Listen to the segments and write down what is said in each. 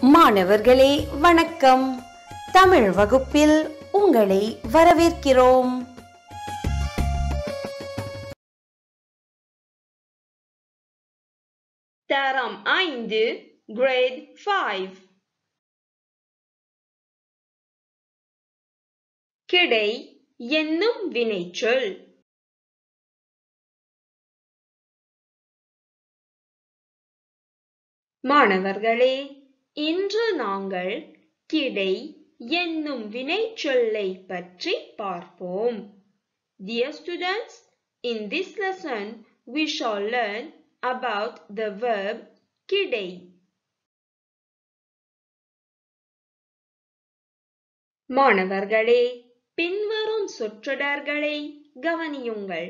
மாணவர்களே வணக்கம் தமிழ் வகுப்பில் உங்களை வரவேற்கிறோம் தரம் ஐந்து கிரேட் ஃபைவ் கிடை என்னும் வினைச்சொல் மாணவர்களே இன்று நாங்கள் கிடை என்னும் வினைச்சொல்லை பற்றி பார்ப்போம் Dear students, in this lesson we shall learn about the verb கிடை. மாணவர்களே பின்வரும் சொற்றொடர்களை கவனியுங்கள்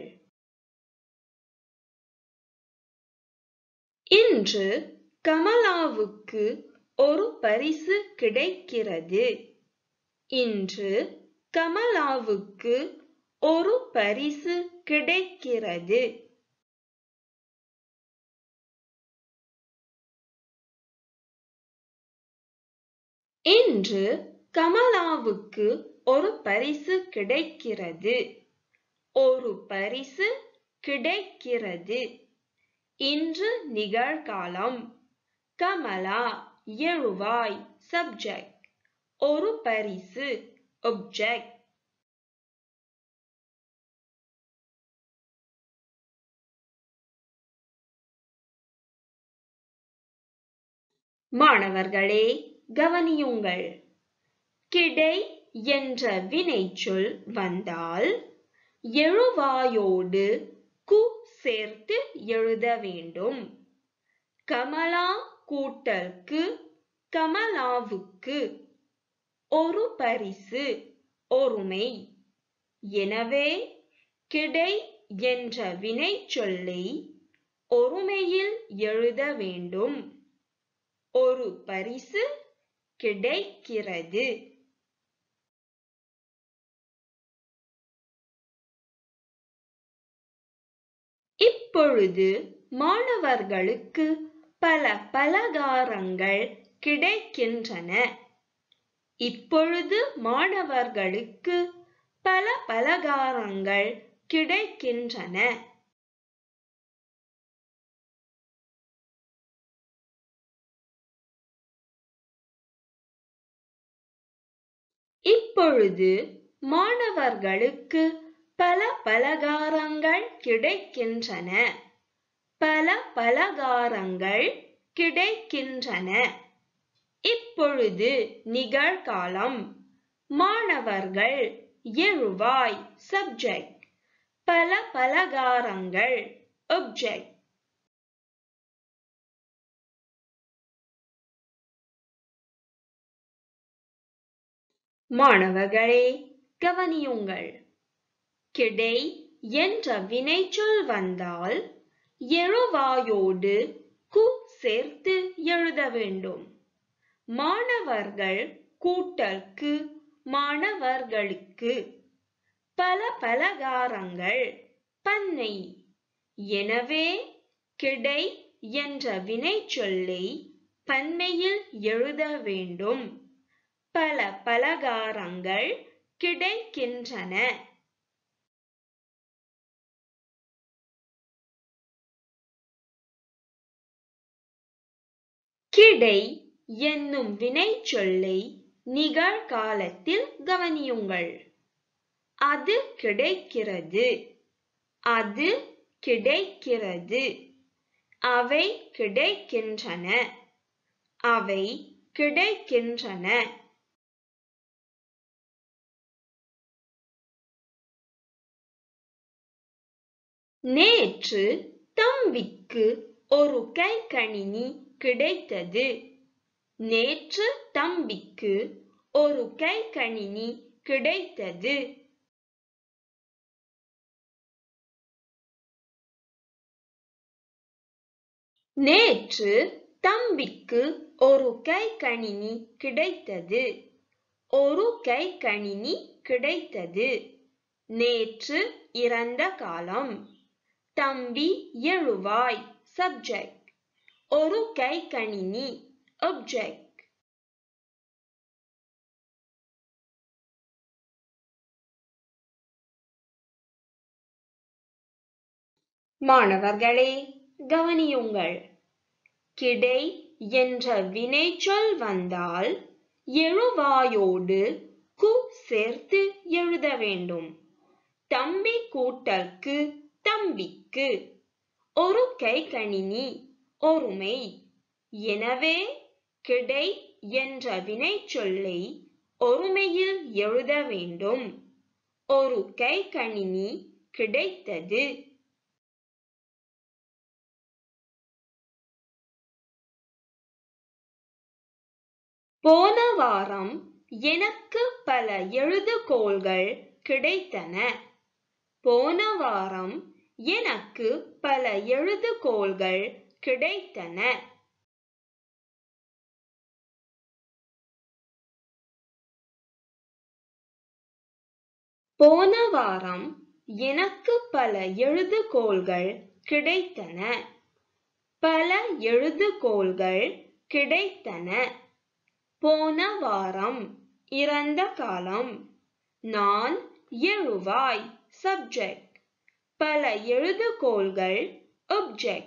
இன்று கமலாவுக்கு ஒரு பரிசு கிடைக்கிறது இன்று கமலாவுக்கு ஒரு பரிசு கிடைக்கிறது இன்று கமலாவுக்கு ஒரு பரிசு கிடைக்கிறது ஒரு பரிசு கிடைக்கிறது இன்று நிகழ்காலம் கமலா எழுவாய் சப்ஜெக்ட் ஒரு பரிசு ஒப்ஜெக்ட் மாணவர்களே கவனியுங்கள் கிடை என்ற வினைச்சொல் வந்தால் எழுவாயோடு கு சேர்த்து எழுத வேண்டும் கமலா கூட்டல்க்கு கமலாவுக்கு ஒரு பரிசு ஒருமை எனவே கிடை என்ற வினைச்சொல்லை ஒருமையில் எழுத வேண்டும் ஒரு பரிசு கிடைக்கிறது இப்பொழுது மாணவர்களுக்கு பல பலகாரங்கள் கிடைக்கின்றன இப்பொழுது மாணவர்களுக்கு பல பலகாரங்கள் கிடைக்கின்றன இப்பொழுது மாணவர்களுக்கு பல பலகாரங்கள் கிடைக்கின்றன பல பலகாரங்கள் கிடைக்கின்றன இப்பொழுது நிகழ்காலம் மாணவர்கள் எழுவாய் சப்ஜெக்ட் பல பலகாரங்கள் ஒப்ஜெக்ட் மாணவர்களே கவனியுங்கள் கிடை என்ற வினைச்சொல் வந்தால் எழுவாயோடு கு சேர்த்து எழுத வேண்டும் மாணவர்கள் கூட்டல்க்கு மாணவர்களுக்கு பல பலகாரங்கள் பண்ணை எனவே கிடை என்ற வினைச்சொல்லை பன்மையில் எழுத வேண்டும் பல பலகாரங்கள் கிடைக்கின்றன கிடை என்னும் வினைச்சொல்லை நிகழ்காலத்தில் கவனியுங்கள் அது கிடைக்கிறது அது கிடைக்கிறது அவை கிடைக்கின்றன அவை கிடைக்கின்றன நேற்று தம்பிக்கு ஒரு கைக்கணினி கிடைத்தது நேற்று தம்பிக்கு ஒரு கைக்கணினி கிடைத்தது நேற்று தம்பிக்கு ஒரு கைக்கணினி கிடைத்தது ஒரு கைக்கணினி கிடைத்தது நேற்று இறந்த காலம் தம்பி எழுவாய் சப்ஜெக்ட் ஒரு கைக்கணினி object மாணவர்களே கவனியுங்கள் கிடை என்ற வினைச்சொல் வந்தால் எழுவாயோடு கு சேர்த்து எழுத வேண்டும் தம்பி கூட்டல்க்கு தம்பிக்கு ஒரு கை கணினி ஒருமை எனவே கிடை என்ற வினைச்சொல்லை ஒருமையில் எழுத வேண்டும் ஒரு கை கணினி கிடைத்தது போன வாரம் எனக்கு பல எழுதுகோள்கள் கிடைத்தன போன வாரம் எனக்கு பல எழுதுகோள்கள் கிடைத்தன போன வாரம் எனக்கு பல எழுதுகோள்கள் கிடைத்தன பல எழுதுகோள்கள் கிடைத்தன போன வாரம் இறந்த காலம் நான் எழுவாய் சப்ஜெக்ட் பல எழுதுகோள்கள் ஒப்ஜெக்ட்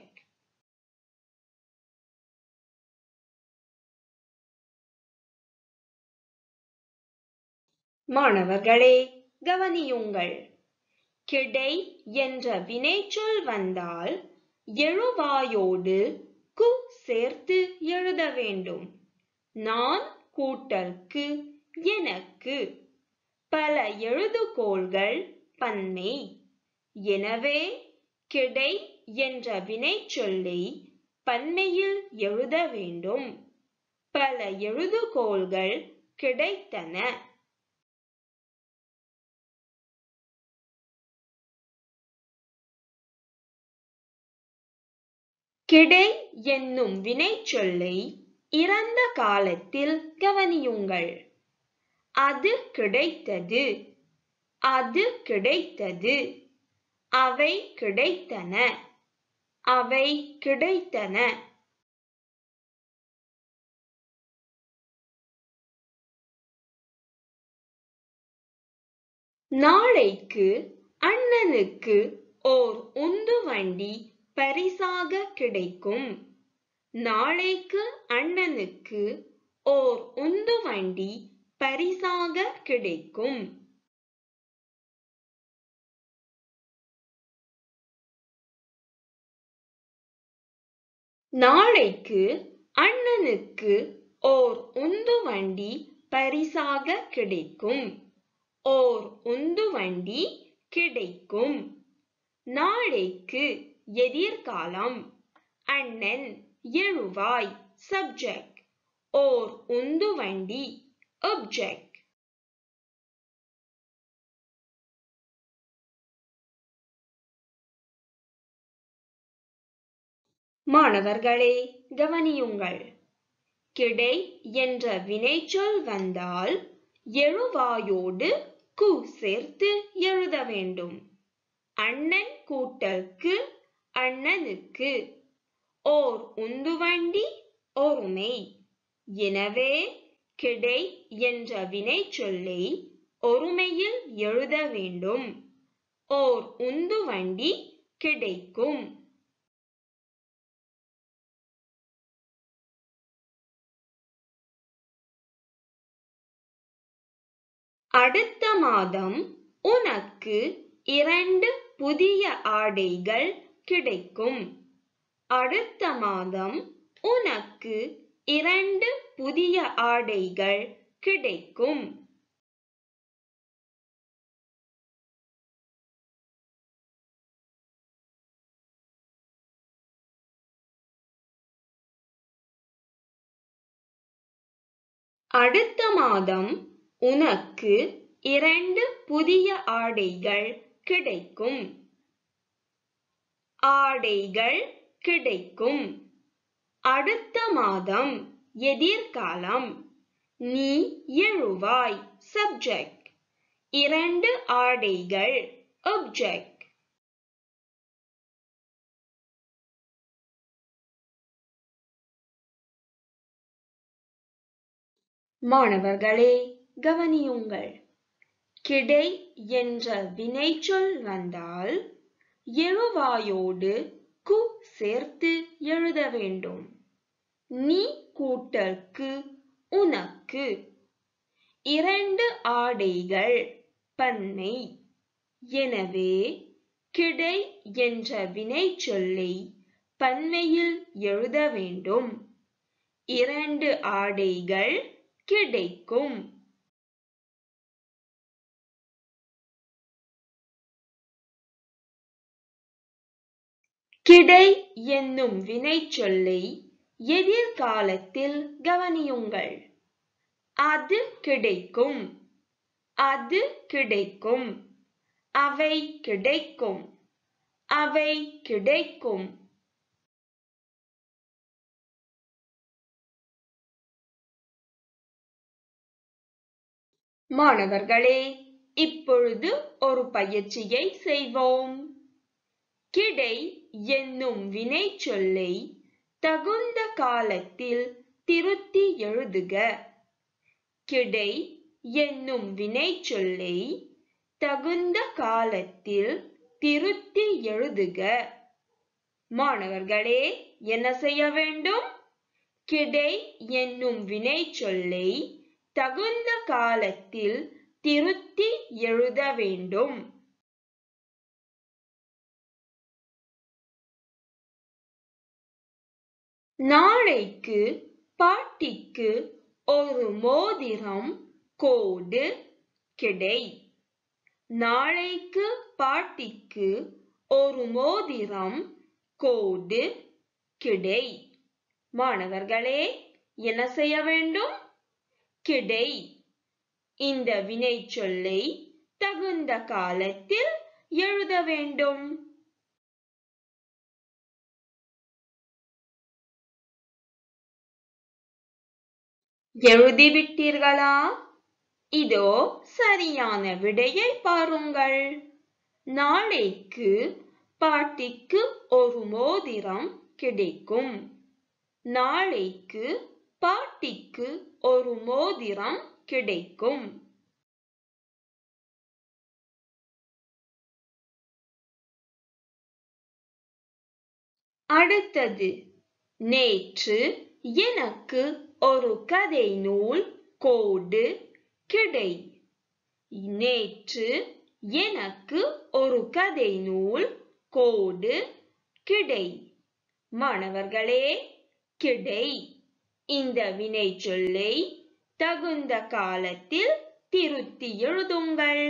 மாணவர்களே கவனியுங்கள் கிடை என்ற வினைச்சொல் வந்தால் எழுவாயோடு கு சேர்த்து எழுத வேண்டும் நான் கூட்டல்க்கு எனக்கு பல எழுதுகோள்கள் பன்மை எனவே கிடை என்ற வினைச்சொல்லை பன்மையில் எழுத வேண்டும் பல எழுதுகோள்கள் கிடைத்தன கிடை என்னும் வினைச்சொல்லை இறந்த காலத்தில் கவனியுங்கள் அது கிடைத்தது அது கிடைத்தது அவை கிடைத்தன அவை கிடைத்தன நாளைக்கு அண்ணனுக்கு ஓர் உந்து வண்டி பரிசாக கிடைக்கும் நாளைக்கு அண்ணனுக்கு ஓர் உந்து வண்டி பரிசாக கிடைக்கும் நாளைக்கு அண்ணனுக்கு ஓர் உந்து வண்டி பரிசாக கிடைக்கும் ஓர் உந்து வண்டி கிடைக்கும் நாளைக்கு எதிர்காலம் அண்ணன் எழுவாய் சப்ஜெக்ட் ஓர் உந்து வண்டி ஒப்ஜெக்ட் மாணவர்களே கவனியுங்கள் கிடை என்ற வினைச்சொல் வந்தால் எழுவாயோடு கு சேர்த்து எழுத வேண்டும் அண்ணன் கூட்டல்க்கு அண்ணனுக்கு ஓர் உந்துவண்டி ஒருமை எனவே கிடை என்ற வினைச்சொல்லை ஒருமையில் எழுத வேண்டும் ஓர் உந்துவண்டி கிடைக்கும் அடுத்த மாதம் உனக்கு இரண்டு புதிய ஆடைகள் கிடைக்கும் அடுத்த மாதம் உனக்கு இரண்டு புதிய ஆடைகள் கிடைக்கும் அடுத்த மாதம் உனக்கு இரண்டு புதிய ஆடைகள் கிடைக்கும் ஆடைகள் கிடைக்கும் அடுத்த மாதம் எதிர்காலம் நீ எழுவாய் சப்ஜெக்ட் இரண்டு ஆடைகள் ஒப்ஜெக்ட் மாணவர்களே கவனியுங்கள் கிடை என்ற வினைச்சொல் வந்தால் எழுவாயோடு கு சேர்த்து எழுத வேண்டும் நீ கூட்டல் கு உனக்கு இரண்டு ஆடைகள் பன்மை எனவே கிடை என்ற வினைச்சொல்லை பன்மையில் எழுத வேண்டும் இரண்டு ஆடைகள் கிடைக்கும் கிடை என்னும் வினைச்சொல்லை எதிர்காலத்தில் கவனியுங்கள் அது கிடைக்கும் அது கிடைக்கும் அவை கிடைக்கும் அவை கிடைக்கும் மாணவர்களே இப்பொழுது ஒரு பயிற்சியை செய்வோம் கிடை என்னும் வினைச்சொல்லை தகுந்த காலத்தில் திருத்தி எழுதுக கிடை என்னும் வினைச்சொல்லை தகுந்த காலத்தில் திருத்தி எழுதுக மாணவர்களே என்ன செய்ய வேண்டும் கிடை என்னும் வினைச்சொல்லை தகுந்த காலத்தில் திருத்தி எழுத வேண்டும் நாளைக்கு பாட்டிக்கு ஒரு மோதிரம் கோடு கிடை நாளைக்கு பாட்டிக்கு ஒரு மோதிரம் கோடு கிடை மாணவர்களே என்ன செய்ய வேண்டும் கிடை இந்த வினைச்சொல்லை தகுந்த காலத்தில் எழுத வேண்டும் எழுதிவிட்டீர்களா இதோ சரியான விடையை பாருங்கள் நாளைக்கு பாட்டிக்கு ஒரு மோதிரம் கிடைக்கும் நாளைக்கு பாட்டிக்கு ஒரு மோதிரம் கிடைக்கும் அடுத்தது நேற்று எனக்கு ஒரு கதை நூல் கோடு கிடை நேற்று எனக்கு ஒரு கதை நூல் கோடு கிடை மாணவர்களே கிடை இந்த வினைச்சொல்லை தகுந்த காலத்தில் திருத்தி எழுதுங்கள்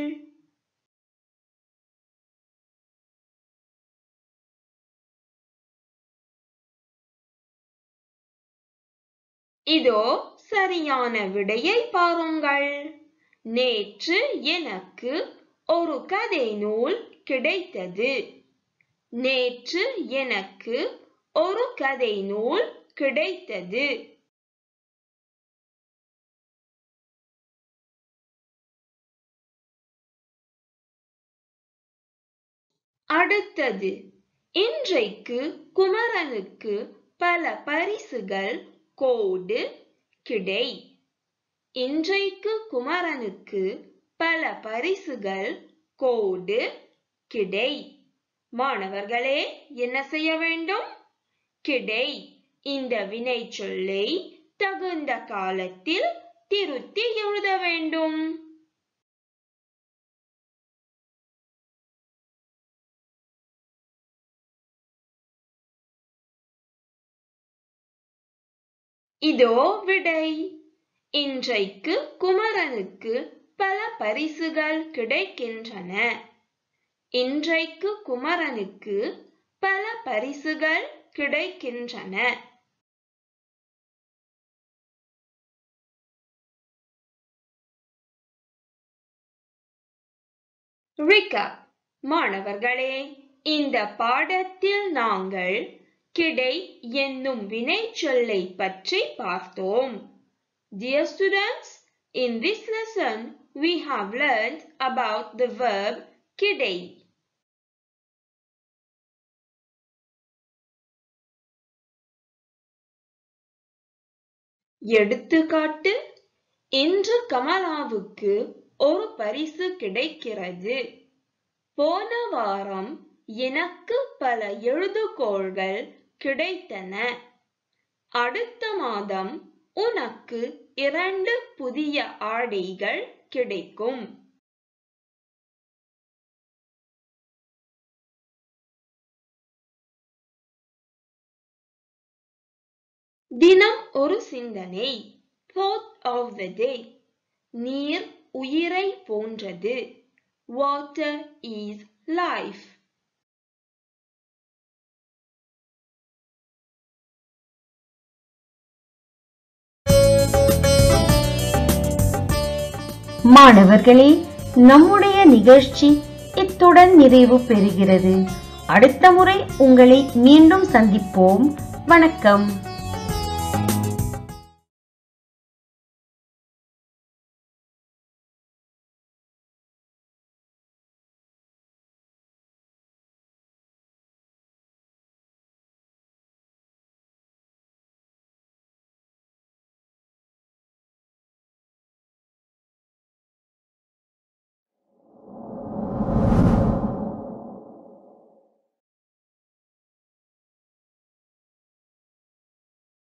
இதோ சரியான விடையை பாருங்கள் நேற்று எனக்கு ஒரு கதை நூல் கிடைத்தது நேற்று எனக்கு ஒரு கதை நூல் கிடைத்தது அடுத்தது இன்றைக்கு குமரனுக்கு பல பரிசுகள் கோடு கிடை இன்றைக்கு குமரனுக்கு பல பரிசுகள் கோடு கிடை மாணவர்களே என்ன செய்ய வேண்டும் கிடை இந்த வினைச்சொல்லை தகுந்த காலத்தில் திருத்தி எழுத வேண்டும் இதோ விடை இன்றைக்கு குமரனுக்கு பல பரிசுகள் கிடைக்கின்றன இன்றைக்கு குமரனுக்கு பல பரிசுகள் கிடைக்கின்றன ரிகப் மாணவர்களே இந்த பாடத்தில் நாங்கள் கிடை என்னும் வினைச்சொல்லை பற்றி பார்த்தோம் Dear students, in this lesson we have learned about the verb கிடை. எடுத்துக்காட்டு இன்று கமலாவுக்கு ஒரு பரிசு கிடைக்கிறது போன வாரம் எனக்கு பல எழுதுகோள்கள் கிடைத்தன அடுத்த மாதம் உனக்கு இரண்டு புதிய ஆடைகள் கிடைக்கும் தினம் ஒரு சிந்தனை thought of the day நீர் உயிரை போன்றது water is life மாணவர்களே நம்முடைய நிகழ்ச்சி இத்துடன் நிறைவு பெறுகிறது அடுத்த முறை உங்களை மீண்டும் சந்திப்போம் வணக்கம்